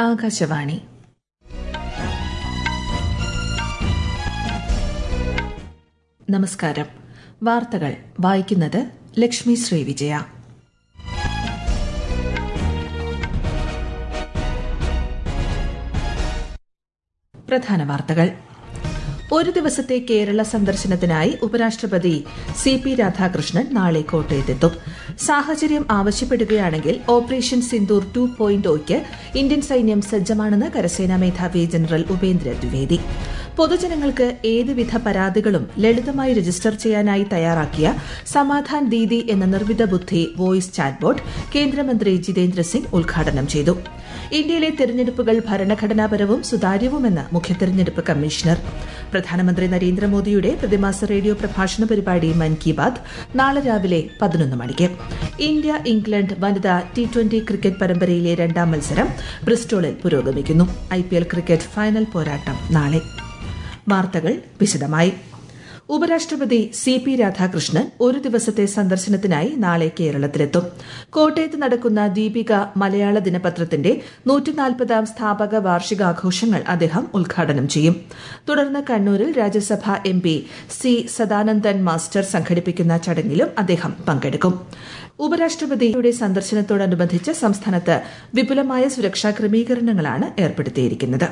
ആകാശവാണി നമസ്കാരം വാർത്തകൾ വായിക്കുന്നത് ലക്ഷ്മി ശ്രീവിജയ പ്രധാന വാർത്തകൾ ഒരു ദിവസത്തെ കേരള സന്ദർശനത്തിനായി ഉപരാഷ്ട്രപതി സി പി രാധാകൃഷ്ണൻ നാളെ കോട്ടയത്തെത്തും സാഹചര്യം ആവശ്യപ്പെടുകയാണെങ്കിൽ ഓപ്പറേഷൻ സിന്ദൂർ ടു പോയിന്റ് ഒയ്ക്ക് ഇന്ത്യൻ സൈന്യം സജ്ജമാണെന്ന് കരസേനാ മേധാവി ജനറൽ ഉപേന്ദ്ര ദ്വിവേദി പൊതുജനങ്ങൾക്ക് ഏതുവിധ പരാതികളും ലളിതമായി രജിസ്റ്റർ ചെയ്യാനായി തയ്യാറാക്കിയ സമാധാൻ ദീദി എന്ന നിർമ്മിത ബുദ്ധി വോയിസ് ചാറ്റ്ബോട്ട് കേന്ദ്രമന്ത്രി ജിതേന്ദ്ര സിംഗ് ഉദ്ഘാടനം ചെയ്തു ഇന്ത്യയിലെ തെരഞ്ഞെടുപ്പുകൾ ഭരണഘടനാപരവും സുതാര്യവുമെന്ന് മുഖ്യ തെരഞ്ഞെടുപ്പ് കമ്മീഷണർ പ്രധാനമന്ത്രി നരേന്ദ്രമോദിയുടെ പ്രതിമാസ റേഡിയോ പ്രഭാഷണ പരിപാടി മൻ കി ബാത് നാളെ രാവിലെ പതിനൊന്ന് മണിക്ക് ഇന്ത്യ ഇംഗ്ലണ്ട് വനിതാ ടി ട്വന്റി ക്രിക്കറ്റ് പരമ്പരയിലെ രണ്ടാം മത്സരം ബ്രിസ്റ്റോളിൽ പുരോഗമിക്കുന്നു ഐപിഎൽ ക്രിക്കറ്റ് ഫൈനൽ പോരാട്ടം നാളെ വാർത്തകൾ വിശദമായി ഉപരാഷ്ട്രപതി സി പി രാധാകൃഷ്ണൻ ഒരു ദിവസത്തെ സന്ദർശനത്തിനായി നാളെ കേരളത്തിലെത്തും കോട്ടയത്ത് നടക്കുന്ന ദീപിക മലയാള ദിനപത്രത്തിന്റെ നൂറ്റിനാൽപ്പതാം സ്ഥാപക വാർഷികാഘോഷങ്ങൾ അദ്ദേഹം ഉദ്ഘാടനം ചെയ്യും തുടർന്ന് കണ്ണൂരിൽ രാജ്യസഭാ M P C Sadanandan master സംഘടിപ്പിക്കുന്ന ചടങ്ങിലും അദ്ദേഹം പങ്കെടുക്കും ഉപരാഷ്ട്രപതിയുടെ സന്ദർശനത്തോടനുബന്ധിച്ച് സംസ്ഥാനത്ത് വിപുലമായ സുരക്ഷാ ക്രമീകരണങ്ങളാണ് ഏർപ്പെടുത്തിയിരിക്കുന്നത്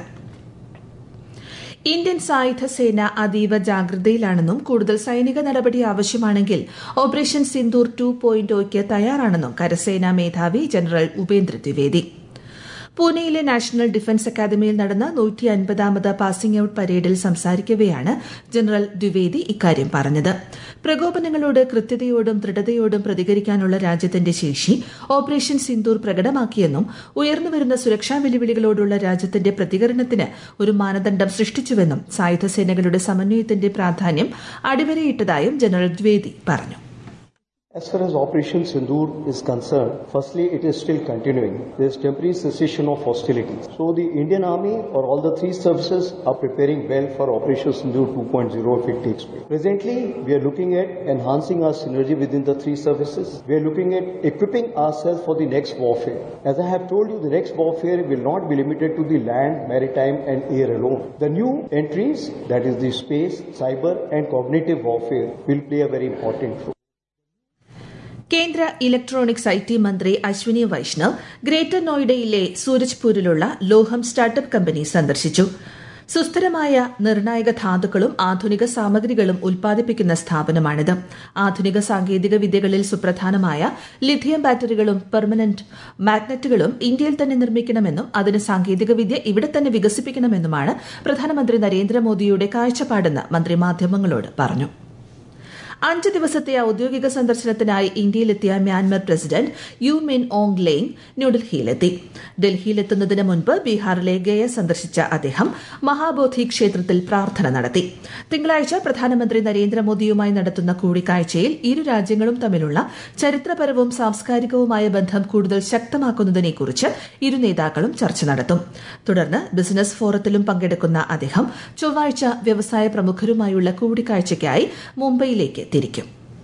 ഇന്ത്യൻ സായുധ സേന അതീവ ജാഗ്രതയിലാണെന്നും കൂടുതൽ സൈനിക നടപടി ആവശ്യമാണെങ്കിൽ ഓപ്പറേഷൻ സിന്ദൂർ ടു പോയിന്റ് ഒയ്ക്ക് തയ്യാറാണെന്നും കരസേനാ മേധാവി ജനറൽ ഉപേന്ദ്ര ദ്വിവേദി പൂനെയിലെ നാഷണൽ ഡിഫൻസ് അക്കാദമിയിൽ നടന്ന നൂറ്റി അൻപതാമത് പാസിംഗ് ഔട്ട് പരേഡിൽ സംസാരിക്കവെയാണ് ജനറൽ ദ്വിവേദി ഇക്കാര്യം പറഞ്ഞത് പ്രകോപനങ്ങളോട് കൃത്യതയോടും ദൃഢതയോടും പ്രതികരിക്കാനുള്ള രാജ്യത്തിന്റെ ശേഷി ഓപ്പറേഷൻ സിന്ദൂർ പ്രകടമാക്കിയെന്നും ഉയർന്നുവരുന്ന സുരക്ഷാ വെല്ലുവിളികളോടുള്ള രാജ്യത്തിന്റെ പ്രതികരണത്തിന് ഒരു മാനദണ്ഡം സൃഷ്ടിച്ചുവെന്നും സായുധ സേനകളുടെ സമന്വയത്തിന്റെ പ്രാധാന്യം അടിവരയിട്ടതായും ജനറൽ ദ്വിവേദി പറഞ്ഞു As far as Operation Sindoor is concerned, firstly, it is still continuing. There is temporary cessation of hostilities. So the Indian Army or all the three services are preparing well for Operation Sindoor 2.0 if it takes place. Presently, we are looking at enhancing our synergy within the three services. We are looking at equipping ourselves for the next warfare. As I have told you, the next warfare will not be limited to the land, maritime and air alone. The new entries, that is the space, cyber and cognitive warfare will play a very important role. കേന്ദ്ര electronics I T മന്ത്രി Ashwini Vaishnaw greater നോയിഡയിലെ സൂരജ്പൂരിലുള്ള ലോഹം startup company സന്ദർശിച്ചു സുസ്ഥിരമായ നിർണായക ധാതുക്കളും ആധുനിക സാമഗ്രികളും ഉൽപ്പാദിപ്പിക്കുന്ന സ്ഥാപനമാണിത് ആധുനിക സാങ്കേതിക വിദ്യകളിൽ സുപ്രധാനമായ ലിഥിയം ബാറ്ററികളും പെർമനന്റ് മാഗ്നറ്റുകളും ഇന്ത്യയിൽ തന്നെ നിർമ്മിക്കണമെന്നും അതിന് സാങ്കേതികവിദ്യ ഇവിടെ തന്നെ വികസിപ്പിക്കണമെന്നുമാണ് പ്രധാനമന്ത്രി നരേന്ദ്രമോദിയുടെ കാഴ്ചപ്പാടെന്ന് മന്ത്രി മാധ്യമങ്ങളോട് പറഞ്ഞു അഞ്ച് ദിവസത്തെ ഔദ്യോഗിക സന്ദർശനത്തിനായി ഇന്ത്യയിലെത്തിയ Myanmar president U Min Aung Hlaing ന്യൂഡൽഹിയിലെത്തി ഡൽഹിയിലെത്തുന്നതിന് മുൻപ് ബീഹാറിലെ ഗയ സന്ദർശിച്ച അദ്ദേഹം മഹാബോധി ക്ഷേത്രത്തിൽ പ്രാർത്ഥന നടത്തി തിങ്കളാഴ്ച പ്രധാനമന്ത്രി നരേന്ദ്രമോദിയുമായി നടത്തുന്ന കൂടിക്കാഴ്ചയിൽ ഇരു രാജ്യങ്ങളും തമ്മിലുള്ള ചരിത്രപരവും സാംസ്കാരികവുമായ ബന്ധം കൂടുതൽ ശക്തമാക്കുന്നതിനെക്കുറിച്ച് ഇരു നേതാക്കളും ചർച്ച നടത്തും തുടർന്ന് ബിസിനസ് ഫോറത്തിലും പങ്കെടുക്കുന്ന അദ്ദേഹം ചൊവ്വാഴ്ച വ്യവസായ പ്രമുഖരുമായുള്ള കൂടിക്കാഴ്ചയ്ക്കായി മുംബൈയിലേക്ക് തിരിക്കും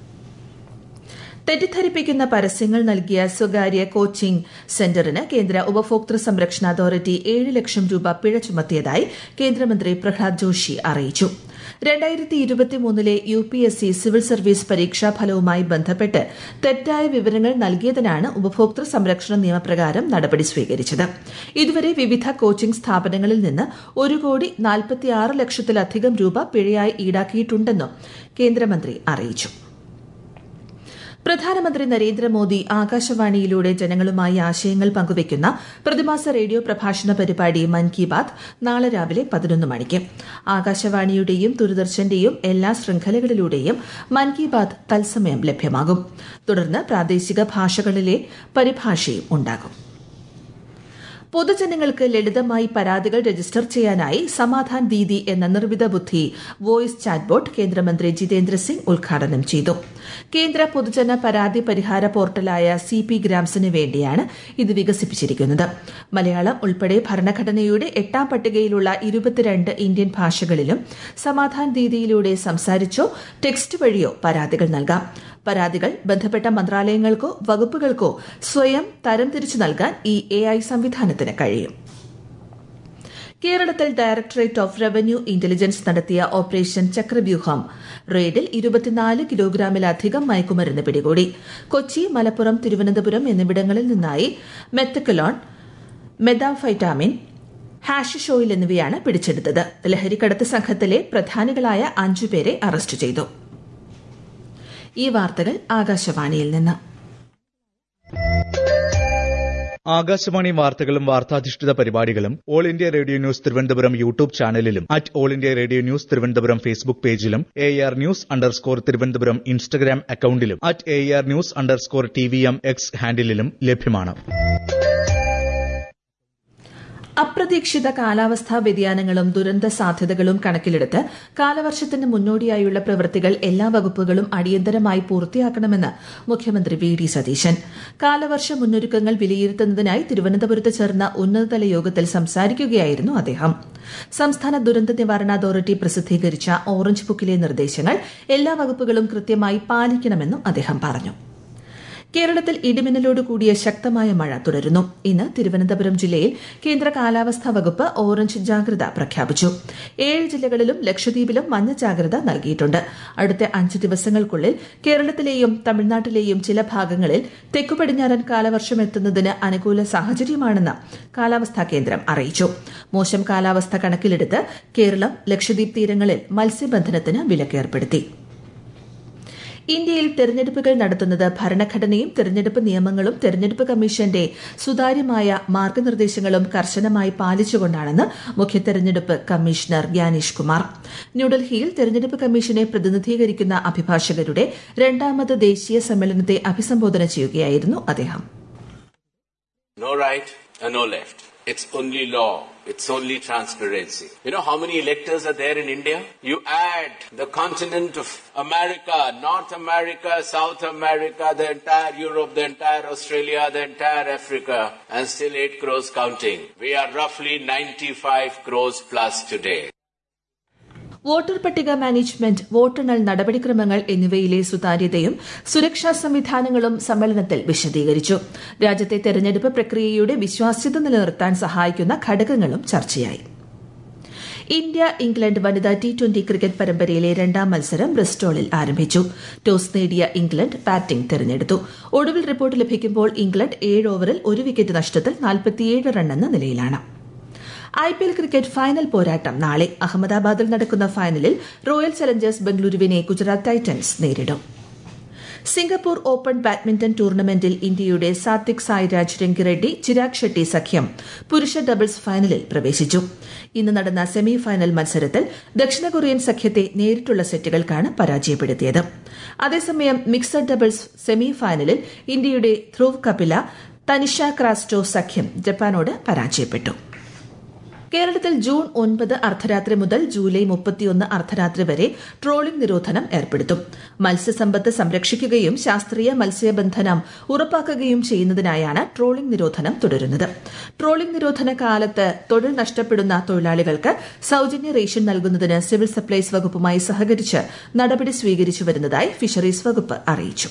തെറ്റിദ്ധരിപ്പിക്കുന്ന പരസ്യങ്ങൾ നൽകിയ സ്വകാര്യ കോച്ചിംഗ് സെന്ററിന് കേന്ദ്ര ഉപഭോക്തൃ സംരക്ഷണ അതോറിറ്റി ഏഴ് ലക്ഷം രൂപ പിഴ ചുമത്തിയതായി കേന്ദ്രമന്ത്രി പ്രഹ്ലാദ് ജോഷി അറിയിച്ചു രണ്ടായിരത്തി ഇരുപത്തിമൂന്നിലെ U P S C civil service പരീക്ഷാ ഫലവുമായി ബന്ധപ്പെട്ട് തെറ്റായ വിവരങ്ങൾ നൽകിയതിനാണ് ഉപഭോക്തൃ സംരക്ഷണ നിയമപ്രകാരം നടപടി സ്വീകരിച്ചത് ഇതുവരെ വിവിധ കോച്ചിംഗ് സ്ഥാപനങ്ങളിൽ നിന്ന് ഒരു കോടി നാൽപ്പത്തിയാറ് ലക്ഷത്തിലധികം രൂപ പിഴയായി ഈടാക്കിയിട്ടുണ്ടെന്നും കേന്ദ്രമന്ത്രി അറിയിച്ചു പ്രധാനമന്ത്രി നരേന്ദ്രമോദി ആകാശവാണിയിലൂടെ ജനങ്ങളുമായി ആശയങ്ങൾ പങ്കുവയ്ക്കുന്ന പ്രതിമാസ റേഡിയോ പ്രഭാഷണ പരിപാടി മൻ കി ബാത് നാളെ രാവിലെ പതിനൊന്ന് മണിക്ക് ആകാശവാണിയുടെയും ദൂരദർശന്റെയും എല്ലാ ശൃംഖലകളിലൂടെയും മൻ കി ബാത് തത്സമയം ലഭ്യമാകും തുടർന്ന് പ്രാദേശിക ഭാഷകളിലെ പരിഭാഷയും ഉണ്ടാകും പൊതുജനങ്ങൾക്ക് ലളിതമായി പരാതികൾ രജിസ്റ്റർ ചെയ്യാനായി സമാധാൻ ദീദി എന്ന നിർമ്മിത ബുദ്ധി വോയിസ് ചാറ്റ്ബോട്ട് കേന്ദ്രമന്ത്രി ജിതേന്ദ്ര സിംഗ് ഉദ്ഘാടനം ചെയ്തു കേന്ദ്ര പൊതുജന പരാതി പരിഹാര പോർട്ടലായ സി പി ഗ്രാംസിന് വേണ്ടിയാണ് ഇത് വികസിപ്പിച്ചിരിക്കുന്നത് മലയാളം ഉൾപ്പെടെ ഭരണഘടനയുടെ എട്ടാം പട്ടികയിലുള്ള ഇരുപത്തിരണ്ട് ഇന്ത്യൻ ഭാഷകളിലും സമാധാൻ ദീദിയിലൂടെ സംസാരിച്ചോ ടെക്സ്റ്റ് വഴിയോ പരാതികൾ നൽകാം പരാതികൾ ബന്ധപ്പെട്ട മന്ത്രാലയങ്ങൾക്കോ വകുപ്പുകൾക്കോ സ്വയം തരംതിരിച്ചു നൽകാൻ ഈ എ ഐ സംവിധാനത്തിന് കഴിയും കേരളത്തിൽ ഡയറക്ടറേറ്റ് ഓഫ് റവന്യൂ ഇന്റലിജൻസ് നടത്തിയ ഓപ്പറേഷൻ ചക്രവ്യൂഹം റെയ്ഡിൽ ഇരുപത്തിനാല് കിലോഗ്രാമിലധികം മയക്കുമരുന്ന് പിടികൂടി കൊച്ചി മലപ്പുറം തിരുവനന്തപുരം എന്നിവിടങ്ങളിൽ നിന്നായി മെത്തക്കലോൺ മെതാഫൈറ്റാമിൻ ഹാഷിഷ് ഓയിൽ എന്നിവയാണ് പിടിച്ചെടുത്തത് ലഹരിക്കടത്ത് സംഘത്തിലെ പ്രധാനികളായ അഞ്ചുപേരെ അറസ്റ്റ് ചെയ്തു ഈ വാർത്തകൾ ആകാശവാണിയിൽ നിന്ന് ആകാശവാണി വാർത്തകളും വാർത്താധിഷ്ഠിത പരിപാടികളും all India radio news Thiruvananthapuram YouTube ചാനലിലും at all India radio news Thiruvananthapuram Facebook പേജിലും A R news underscore Thiruvananthapuram Instagram അക്കൌണ്ടിലും at A R news underscore T V M X ഹാൻഡിലും ലഭ്യമാണ് അപ്രതീക്ഷിത കാലാവസ്ഥാ വ്യതിയാനങ്ങളും ദുരന്ത സാധ്യതകളും കണക്കിലെടുത്ത് കാലവർഷത്തിന് മുന്നോടിയായുള്ള പ്രവൃത്തികൾ എല്ലാ വകുപ്പുകളും അടിയന്തരമായി പൂർത്തിയാക്കണമെന്ന് മുഖ്യമന്ത്രി വി ഡി സതീശൻ കാലവർഷ മുന്നൊരുക്കങ്ങൾ വിലയിരുത്തുന്നതിനായി തിരുവനന്തപുരത്ത് ചേർന്ന ഉന്നതതല യോഗത്തിൽ സംസാരിക്കുകയായിരുന്നു അദ്ദേഹം സംസ്ഥാന ദുരന്ത നിവാരണ അതോറിറ്റി പ്രസിദ്ധീകരിച്ച ഓറഞ്ച് ബുക്കിലെ നിർദ്ദേശങ്ങൾ എല്ലാ വകുപ്പുകളും കൃത്യമായി പാലിക്കണമെന്നും അദ്ദേഹം പറഞ്ഞു കേരളത്തിൽ ഇടിമിന്നലോട് കൂടിയ ശക്തമായ മഴ തുടരുന്നു ഇന്ന് തിരുവനന്തപുരം ജില്ലയിൽ കേന്ദ്ര കാലാവസ്ഥാ വകുപ്പ് ഓറഞ്ച് ജാഗ്രത പ്രഖ്യാപിച്ചു ഏഴ് ജില്ലകളിലും ലക്ഷദ്വീപിലും മഞ്ഞ ജാഗ്രത നൽകിയിട്ടുണ്ട് അടുത്ത അഞ്ച് ദിവസങ്ങൾക്കുള്ളിൽ കേരളത്തിലെയും തമിഴ്നാട്ടിലെയും ചില ഭാഗങ്ങളിൽ തെക്കു പടിഞ്ഞാറൻ കാലവർഷം എത്തുന്നതിന് അനുകൂല സാഹചര്യമാണെന്ന് കാലാവസ്ഥാ കേന്ദ്രം അറിയിച്ചു മോശം കാലാവസ്ഥ കണക്കിലെടുത്ത് കേരളം ലക്ഷദ്വീപ് തീരങ്ങളിൽ മത്സ്യബന്ധനത്തിന് വിലക്കേർപ്പെടുത്തി ഇന്ത്യയിൽ തെരഞ്ഞെടുപ്പുകൾ നടത്തുന്നത് ഭരണഘടനയും തെരഞ്ഞെടുപ്പ് നിയമങ്ങളും തെരഞ്ഞെടുപ്പ് കമ്മീഷന്റെ സുതാര്യമായ മാർഗനിർദ്ദേശങ്ങളും കർശനമായി പാലിച്ചുകൊണ്ടാണെന്ന് മുഖ്യ തെരഞ്ഞെടുപ്പ് കമ്മീഷണർ ഗ്യാനേഷ് കുമാർ ന്യൂഡൽഹിയിൽ തെരഞ്ഞെടുപ്പ് കമ്മീഷനെ പ്രതിനിധീകരിക്കുന്ന അഭിഭാഷകരുടെ രണ്ടാമത് ദേശീയ സമ്മേളനത്തെ അഭിസംബോധന ചെയ്യുകയായിരുന്നു അദ്ദേഹം No right and no left. It's only law. It's only transparency. You know how many electors are there in India? You add the continent of America, North America, South America, the entire Europe, the entire Australia, the entire Africa, and still 8 crores counting. We are roughly 95 crores plus today. Voter പട്ടിക management വോട്ടെണ്ണൽ നടപടിക്രമങ്ങൾ എന്നിവയിലെ സുതാര്യതയും സുരക്ഷാ സംവിധാനങ്ങളും സമ്മേളനത്തിൽ വിശദീകരിച്ചു രാജ്യത്തെ തെരഞ്ഞെടുപ്പ് പ്രക്രിയയുടെ വിശ്വാസ്യത നിലനിർത്താൻ സഹായിക്കുന്ന ഘടകങ്ങളും ചർച്ചയായി ഇന്ത്യ ഇംഗ്ലണ്ട് വനിതാ ടി ട്വന്റി ക്രിക്കറ്റ് പരമ്പരയിലെ രണ്ടാം മത്സരം ബ്രിസ്റ്റോളിൽ ആരംഭിച്ചു ടോസ് നേടിയ ഇംഗ്ലണ്ട് ബാറ്റിംഗ് തെരഞ്ഞെടുത്തു ഒടുവിൽ റിപ്പോർട്ട് ലഭിക്കുമ്പോൾ ഇംഗ്ലണ്ട് ഏഴ് ഓവറിൽ ഒരു വിക്കറ്റ് നഷ്ടത്തിൽ നാൽപ്പത്തിയേഴ് റണ്ണെന്ന നിലയിലാണ് I P L cricket final പോരാട്ടം നാളെ അഹമ്മദാബാദിൽ നടക്കുന്ന ഫൈനലിൽ റോയൽ ചലഞ്ചേഴ്സ് ബംഗളൂരുവിനെ ഗുജറാത്ത് ടൈറ്റൻസ് നേരിടും സിംഗപ്പൂർ ഓപ്പൺ ബാഡ്മിന്റൺ ടൂർണമെന്റിൽ ഇന്ത്യയുടെ സാത്വിക് സായിരാജ് രംഗിറെഡ്ഡി ചിരാഗ് ഷെട്ടി സഖ്യം പുരുഷ ഡബിൾസ് ഫൈനലിൽ പ്രവേശിച്ചു ഇന്ന് നടന്ന സെമി ഫൈനൽ മത്സരത്തിൽ ദക്ഷിണ കൊറിയൻ സഖ്യത്തെ നേരിട്ടുള്ള സെറ്റുകൾക്കാണ് പരാജയപ്പെടുത്തിയത് അതേസമയം മിക്സഡ് ഡബിൾസ് സെമി ഫൈനലിൽ ഇന്ത്യയുടെ ധ്രുവ് കപില തനിഷ ക്രാസ്റ്റോ സഖ്യം ജപ്പാനോട് പരാജയപ്പെട്ടു കേരളത്തിൽ ജൂൺ ഒൻപത് അർദ്ധരാത്രി മുതൽ ജൂലൈ മുപ്പത്തിയൊന്ന് അർദ്ധരാത്രി വരെ ട്രോളിംഗ് നിരോധനം ഏർപ്പെടുത്തും മത്സ്യസമ്പത്ത് സംരക്ഷിക്കുകയും ശാസ്ത്രീയ മത്സ്യബന്ധനം ഉറപ്പാക്കുകയും ചെയ്യുന്നതിനായാണ് ട്രോളിംഗ് നിരോധനം തുടരുന്നത് ട്രോളിംഗ് നിരോധന കാലത്ത് തൊഴിൽ നഷ്ടപ്പെടുന്ന തൊഴിലാളികൾക്ക് സൌജന്യ റേഷൻ നൽകുന്നതിന് സിവിൽ സപ്ലൈസ് വകുപ്പുമായി സഹകരിച്ച് നടപടി സ്വീകരിച്ചു വരുന്നതായി ഫിഷറീസ് വകുപ്പ് അറിയിച്ചു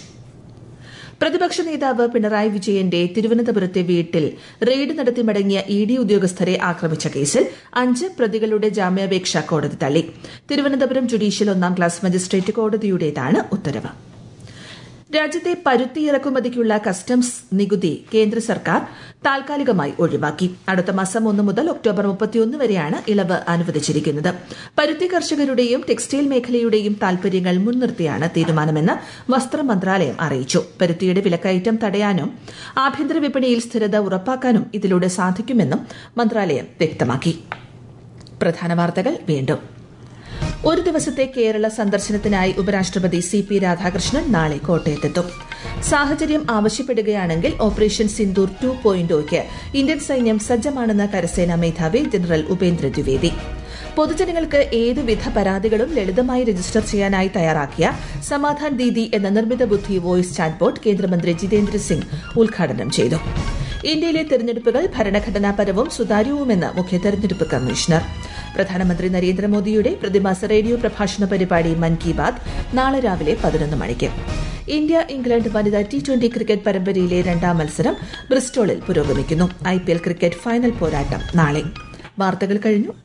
പ്രതിപക്ഷ നേതാവ് പിണറായി വിജയന്റെ തിരുവനന്തപുരത്തെ വീട്ടിൽ റെയ്ഡ് നടത്തി മടങ്ങിയ ഇ ഡി ഉദ്യോഗസ്ഥരെ ആക്രമിച്ച കേസിൽ അഞ്ച് പ്രതികളുടെ ജാമ്യാപേക്ഷ കോടതി തള്ളി തിരുവനന്തപുരം ജുഡീഷ്യൽ ഒന്നാം ക്ലാസ് മജിസ്ട്രേറ്റ് കോടതിയുടേതാണ് ഉത്തരവ് രാജ്യത്തെ പരുത്തി ഇറക്കുമതിക്കുള്ള കസ്റ്റംസ് നികുതി കേന്ദ്ര സർക്കാർ താൽക്കാലികമായി ഒഴിവാക്കി അടുത്ത മാസം ഒന്ന് മുതൽ ഒക്ടോബർ മുപ്പത്തിയൊന്ന് വരെയാണ് ഇളവ് അനുവദിച്ചിരിക്കുന്നത് പരുത്തി കർഷകരുടെയും ടെക്സ്റ്റൈൽ മേഖലയുടെയും താൽപര്യങ്ങൾ മുൻനിർത്തിയാണ് തീരുമാനമെന്ന് വസ്ത്ര മന്ത്രാലയം അറിയിച്ചു പരുത്തിയുടെ വിലക്കയറ്റം തടയാനും ആഭ്യന്തര വിപണിയിൽ സ്ഥിരത ഉറപ്പാക്കാനും ഇതിലൂടെ സാധിക്കുമെന്നും മന്ത്രാലയം വ്യക്തമാക്കി പ്രധാന വാർത്തകൾ വീണ്ടും ഒരു ദിവസത്തെ കേരള സന്ദർശനത്തിനായി ഉപരാഷ്ട്രപതി സി പി രാധാകൃഷ്ണൻ നാളെ കോട്ടയത്തെത്തും സാഹചര്യം ആവശ്യപ്പെടുകയാണെങ്കിൽ ഓപ്പറേഷൻ സിന്ദൂർ ടു പോയിന്റോയ്ക്ക് ഇന്ത്യൻ സൈന്യം സജ്ജമാണെന്ന് കരസേനാ മേധാവി ജനറൽ ഉപേന്ദ്ര ദ്വിവേദി പൊതുജനങ്ങൾക്ക് ഏതുവിധ പരാതികളും ലളിതമായി രജിസ്റ്റർ ചെയ്യാനായി തയ്യാറാക്കിയ സമാധാൻ ദീദി എന്ന നിർമ്മിത ബുദ്ധി വോയിസ് ചാറ്റ്ബോട്ട് കേന്ദ്രമന്ത്രി ജിതേന്ദ്ര സിംഗ് ഉദ്ഘാടനം ചെയ്തു ഇന്ത്യയിലെ തെരഞ്ഞെടുപ്പുകൾ ഭരണഘടനാപരവും സുതാര്യവുമെന്ന് മുഖ്യ തെരഞ്ഞെടുപ്പ് കമ്മീഷണർ പ്രധാനമന്ത്രി നരേന്ദ്രമോദിയുടെ പ്രതിമാസ റേഡിയോ പ്രഭാഷണ പരിപാടി മൻ കി ബാത് നാളെ രാവിലെ പതിനൊന്ന് മണിക്ക് ഇന്ത്യ ഇംഗ്ലണ്ട് വനിതാ ടി ട്വന്റി ക്രിക്കറ്റ് പരമ്പരയിലെ രണ്ടാം മത്സരം ബ്രിസ്റ്റോളിൽ പുരോഗമിക്കുന്നു I P L cricket final പോരാട്ടം നാളെ വാർത്തകൾ കഴിഞ്ഞു